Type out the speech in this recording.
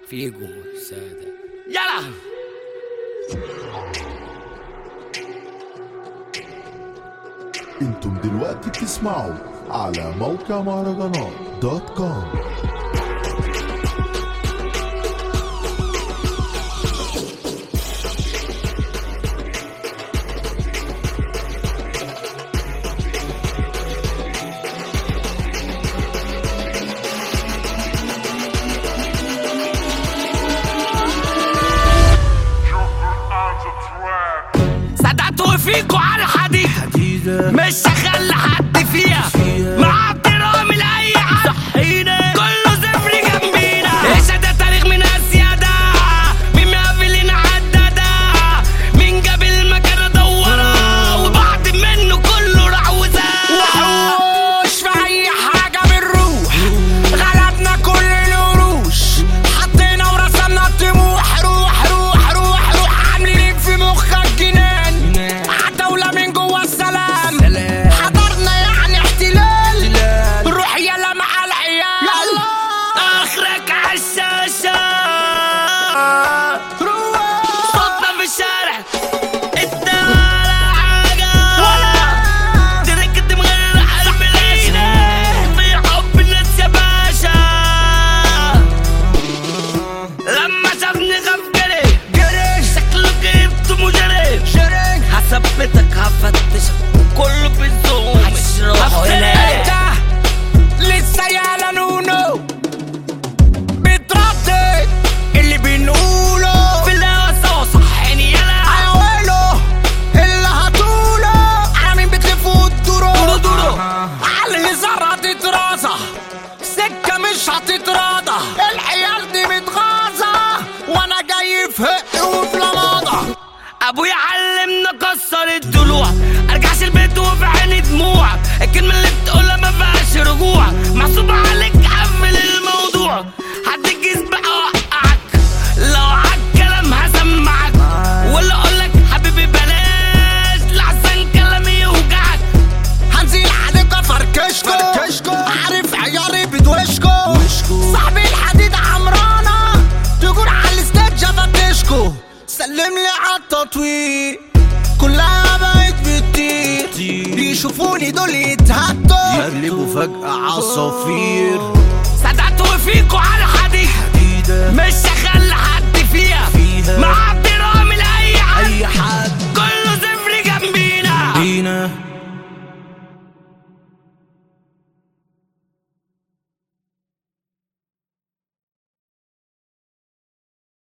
فيجو سادة يلا انتم دلوقتي بتسمعوا على موقع مهرجانات دوت كوم صدقت فيكو على الحديد مش هخلي حد فيها مع احترامي لاي حد صحينا كله صفر جنبينا ايش ده تاريخ من اسيادة مين مقابلين عدادة مين جاب المكان ادورها وبعد منه كله راح وزاد وحوش في اي حاجة بنروح غلبنا كل القروش حطينا ورسمنا الطموح روح روح روح روح عاملين في مخك جنان عتاولة من جوا السلام حضرنا يعني احتلال روح يلا مع العيال يلا اخرك عالشاشة صوتنا في الشارع انت ولا حاجة تركت من غير قلب لينا في حب الناس يا باشا لما شافني خاف جري جري شكله جبته مجري جري هثبتك هفتشك وكله بالزوم مش روحه هنا لسه يا نونو بتردد اللي بنقوله في الهوا سوا صحيني يلا حاولوا اللي هتقوله على مين بتلفوا الدورو دورو دورو على اللي زرع تترازة سكة مش هتتراضى العيال دي متغاظة وانا جاي في هق وفي لماضة ابويا علمنا كسر الضلوع ارجعش البيت وفي عيني دموع الكلمة اللي بتقولها ما فيهاش رجوع محسوب عليك قفل الموضوع هتجيز بقى اوقعك لو عالكلام هسمعك ولا اقولك حبيبي بلاش لحسن كلامي يوجعك هنزل عليك فركشكو فركشكو عارف عياري بدوشكو صاحبي الحديد عمرانة تقول على الستيج افتشكو سلم لي على التطوير كلها بقت بتطير يشوفوني دول يتهدوا يقلبوا فجأة عصافير صدقت فيكو على الحديد مش هخلي حد فيها فيها. مع